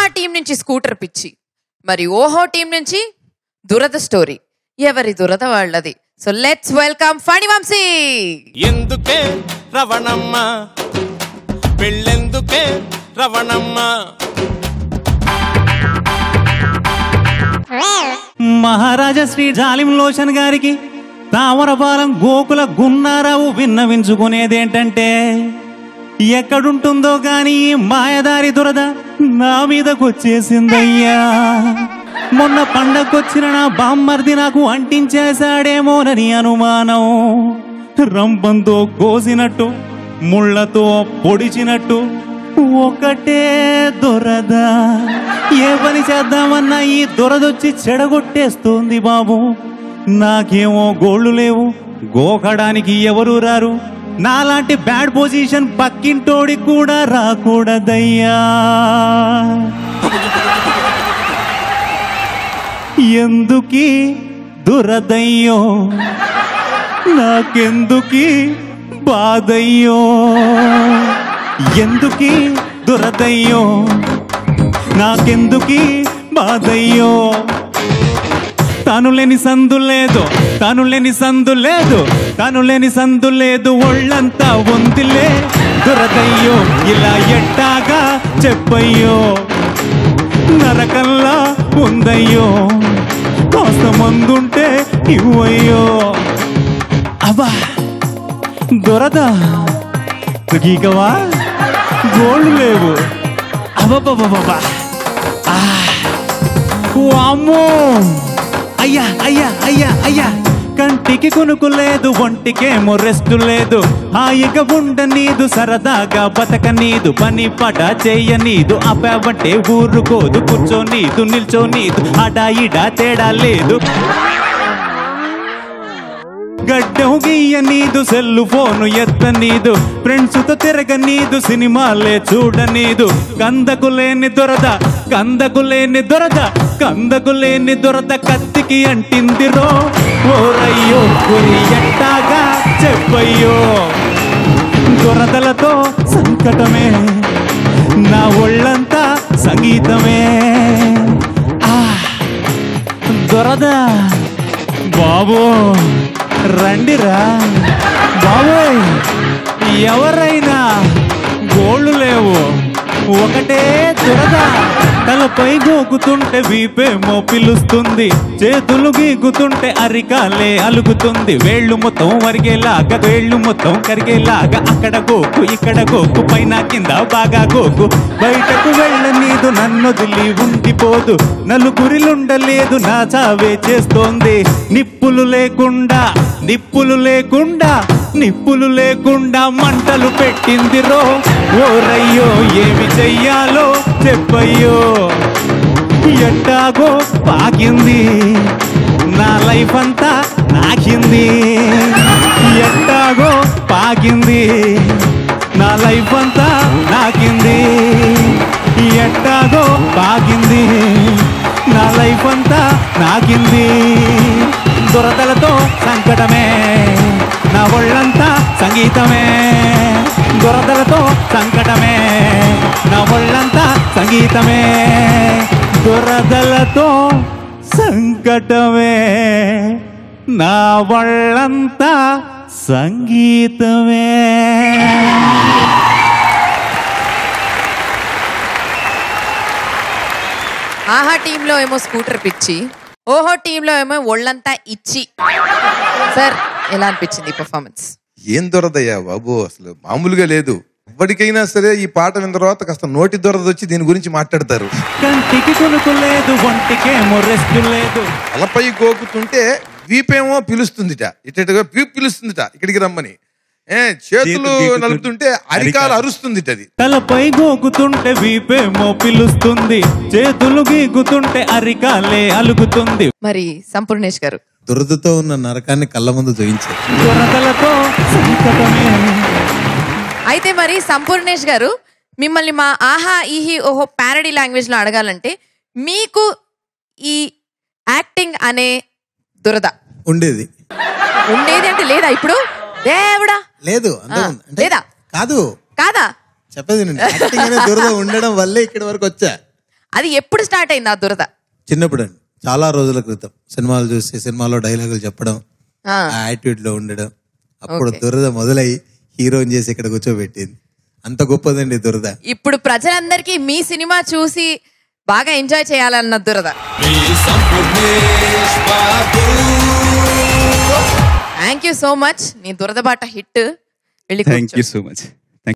ఆహా టీం నుంచి స్కూటర్ పిచ్చి మరి ఓహో టీం నుంచి దురద స్టోరీ ఎవరి దురద వాళ్ళది so let's welcome Phani Vamsi ఎందుకే రవణమ్మ పెళ్ళెందుకే రవణమ్మ మహారాజా శ్రీ జాలిం లోచన్ గారికి తామరపాలెం గోకుల గున్నారావు విన్నవించుకునేదేంటంటే ఎక్కడుంటుందో గాని ఈ మాయదారి దురద నా మీదకొచ్చేసిందయ్యా మొన్న పండగొచ్చిన నా బామ్మర్ది నాకు అంటించేశాడేమోనని అనుమానం రంపంతో కోసినట్టు ముళ్ళతో పొడిచినట్టు ఒకటే దొరద ఏ పని చేద్దామన్నా ఈ దొరదొచ్చి చెడగొట్టేస్తోంది బాబు నాకేమో గోళ్ళు లేవు గోకడానికి ఎవరు రారు నాలాంటి బ్యాడ్ పొజిషన్ పక్కింటోడి కూడా రాకూడదయ్యా ఎందుకీ దురదయ్యో నాకెందుకీ బాధయ్యో ఎందుకీ దురదయ్యో నాకెందుకీ బాధయ్యో తను లేని సందు లేదు తను లేని సందు లేదు తను లేని సందు లేదు ఒళ్ళంతా ఉందిలే దురదయ్యో ఇలా ఎట్టాగా చెప్పయ్యో నరకల్లా ఉందయ్యో కాస్త మందుంటే ఇవ్వయ్యో అబ్బా దొరద గీకవా గోళ్ళు లేవు అబ్బబ్బబ్బబ్బా ఆ, వామ్మో అయ్యా అయ్యా అయ్యా అయ్యా కంటికి కొనుకు లేదు ఒంటికేమో రెస్ట్ లేదు హాయిగా ఉండ నీదు సరదాగా బతక నీదు పని పట చెయ్య నీదు అపావంటే ఊరుకోదు కూర్చో నీదు నిల్చో నీదు అడా ఇడా తేడా లేదు గడ్డం గీయ నీదు సెల్లు ఫోను ఎత్త నీదు ఫ్రెండ్స్ తో తిరగ నీదు సినిమాలే చూడ నీదు కందకు లేని దొరద కందకు లేని దొరద కందకు లేని దొరద కత్తికి అంటిందిరో ఓరయ్యో గురి ఎట్టాగా చెప్పయ్యో దొరదలతో సంకటమే నా ఒళ్ళంతా సంగీతమే ఆ దొరద బాబు రండిరా బాబోయ్ ఎవరైనా గోళ్ళు లేవు ఒకటే దురద తలపై గోకుతుంటే వీపేమో పిలుస్తుంది చేతులు గీకుతుంటే అరికాలే అలుగుతుంది వేళ్ళు మొత్తం వరిగేలాగా వేళ్ళు మొత్తం కరిగేలాగా అక్కడ గోకు ఇక్కడ గోకు పైన కింద బాగా గోకు బయటకు వెళ్ళ నీదు నన్నొదిలి ఉండిపోదు నలుగురిలుండలేదు నా చావే చేస్తోంది నిప్పులు లేకుండా నిప్పులు లేకుండా నిప్పులు లేకుండా మంటలు పెట్టింది రో ఓరయ్యో ఏమి చెయ్యాలో చెప్పయ్యో ఎట్టాగో పాకింది నా లైఫ్ అంతా నాకింది ఎట్టాగో పాకింది నా లైఫ్ అంతా నాకింది ఎట్టాగో పాకింది నా లైఫ్ అంతా నాకింది దురదలతో సంకటమే నా ఒళ్ళంతా సంగీతమే దురదలతో సంకటమే నా ఒళ్ళంతా సంగీతమే దురదలతో సంకటమే నా ఒళ్ళంతా సంగీతమే ఆహా టీంలో ఏమో స్కూటర్ పిచ్చి ఓహో టీంలో ఏమో ఒళ్ళంతా ఇచ్చి సార్ ఎలా అనిపించింది పర్ఫార్మెన్స్ ఏం దొరదయ్యా బాబు అసలు మామూలుగా లేదు ఎప్పటికైనా సరే ఈ పాట విన్న తర్వాత కాస్త నోటి దొరద వచ్చి దీని గురించి మాట్లాడతారు కంటికి కొనుకు లేదు ఒంటికేమో రెస్ట్ లేదు తలపై గోకుతుంటే వీపేమో పిలుస్తుందిట ఇటగా పీపు పిలుస్తుందిట ఇక్కడికి రమ్మని ఏ చేతులు చేతులు గీకుతుంటే నలుపుతుంటే అరికాలు అరుస్తుందిట అది తలపై గోకుతుంటే వీపేమో పిలుస్తుంది చేతులు గీకుతుంటే అరికాలే అలుగుతుంది మరి సంపూర్ణేష్ గారు దురదతో ఉన్న నరకాన్ని కళ్ళ ముందు జయించారు దురదలతో సంకటమే అయితే మరి సంపూర్ణేష్ గారు మిమ్మల్ని మా ఆహా ఈహి ఓహో ప్యారడీ లాంగ్వేజ్ లో అడగాలంటే మీకు ఈ యాక్టింగ్ అనే దురద ఉండేది ఉండేది అంటే లేదా ఇప్పుడు దేవుడా లేదు అంతే ఆ, ఉంది. అంటే లేదా? కాదు కాదా చెప్పేది నేను యాక్టింగ్ అనే దురద ఉండడం వల్లే ఇక్కడి వరకు వచ్చా అది ఎప్పుడు స్టార్ట్ అయింది ఆ దురద చిన్నప్పుడు అండి చాలా రోజుల క్రితం సినిమాలు చూసి సినిమాలో డైలాగులు చెప్పడం ఆ, ఆ యాటిట్యూడ్ లో ఉండడం అప్పుడు Okay. దురద మొదలై హీరోని చేసి ఇక్కడ కూర్చోబెట్టింది అంత గొప్పదండి దురద ఇప్పుడు ప్రజలందరికీ మీ సినిమా చూసి బాగా ఎంజాయ్ చేయాలన్న దురద థ్యాంక్ యూ సో మచ్ నీ దురద బాట హిట్ వెళ్ళి థ్యాంక్ కూర్చో. You so much